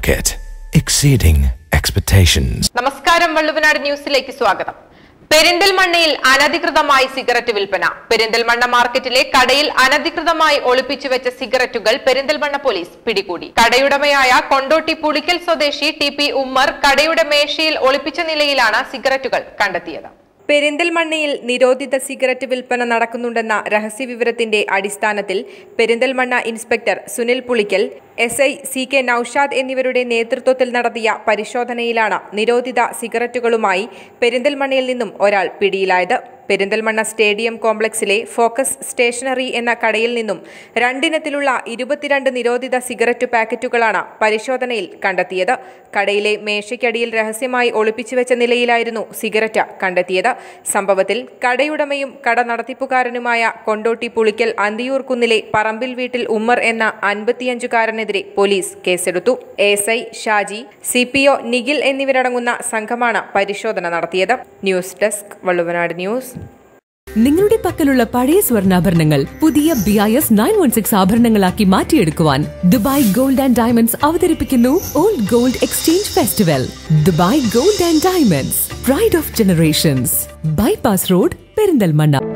Market, exceeding expectations. നമസ്കാരം വള്ളുവനാട് ന്യൂസിലേക്ക് സ്വാഗതം പെരിന്തൽമണ്ണയിൽ അനധികൃതമായി സിഗരറ്റ് വിൽപ്പന പെരിന്തൽമണ്ണ മാർക്കറ്റിലെ കടയിൽ അനധികൃതമായി ഒളിപ്പിച്ചു വെച്ച സിഗരറ്റുകൾ പെരിന്തൽമണ്ണ പോലീസ് പിടികൂടി കടയുടമയായ കൊണ്ടോട്ടി പുളിക്കൽ സ്വദേശി ടി പി ഉമ്മർ കടയുടെ മേശയിൽ ഒളിപ്പിച്ച നിലയിലാണ് സിഗരറ്റുകൾ കണ്ടെത്തിയത് പെരിന്തൽമണ്ണയിൽ നിരോധിത സിഗരറ്റ് വിൽപ്പന നടക്കുന്നുണ്ടെന്ന രഹസ്യവിവരത്തിന്റെ അടിസ്ഥാനത്തിൽ Perinthalmanna inspector Sunil Pulikkal S I C K Noushad എന്നിവരുടെ നേതൃത്വത്തിൽ നടത്തിയ പരിശോധനയിലാണ് നിരോധിത സിഗരറ്റുകളുമായി പെരിന്തൽമണ്ണയിൽ നിന്നും ഒരാൾ പിടിയിലായത് പെരിന്തൽമണ്ണ സ്റ്റേഡിയം കോംപ്ലക്സിലെ ഫോക്കസ് സ്റ്റേഷനറി എന്ന കടയിൽ നിന്നും രണ്ടിനത്തിലുള്ള ഇരുപത്തിരണ്ട് നിരോധിത സിഗരറ്റ് പാക്കറ്റുകളാണ് പരിശോധനയിൽ കണ്ടെത്തിയത് കടയിലെ മേശയ്ക്കടിയിൽ രഹസ്യമായി ഒളിപ്പിച്ചു വെച്ച നിലയിലായിരുന്നു സിഗരറ്റ് കണ്ടെത്തിയത് സംഭവത്തിൽ കടയുടമയും കട നടത്തിപ്പുകാരനുമായ കൊണ്ടോട്ടി പുളിക്കൽ അന്തിയൂർ കുന്നിലെ പറമ്പിൽ വീട്ടിൽ ഉമ്മർ എന്ന അൻപത്തിയഞ്ചുകാരനെതിരെ പോലീസ് കേസെടുത്തു S I Shaji C P O Nikhil എന്നിവരടങ്ങുന്ന സംഘമാണ് പരിശോധന നടത്തിയത് ന്യൂസ് ഡെസ്ക് വള്ളുവനാട് ന്യൂസ് നിങ്ങളുടെ പക്കലുള്ള പഴയ സ്വർണ്ണാഭരണങ്ങൾ പുതിയ B I S nine one six ആഭരണങ്ങളാക്കി മാറ്റിയെടുക്കുവാൻ ദുബായ് ഗോൾഡ് ആൻഡ് ഡയമണ്ട്സ് അവതരിപ്പിക്കുന്നു old gold exchange festival Dubai gold and diamonds pride of generations bypass road Perinthalmanna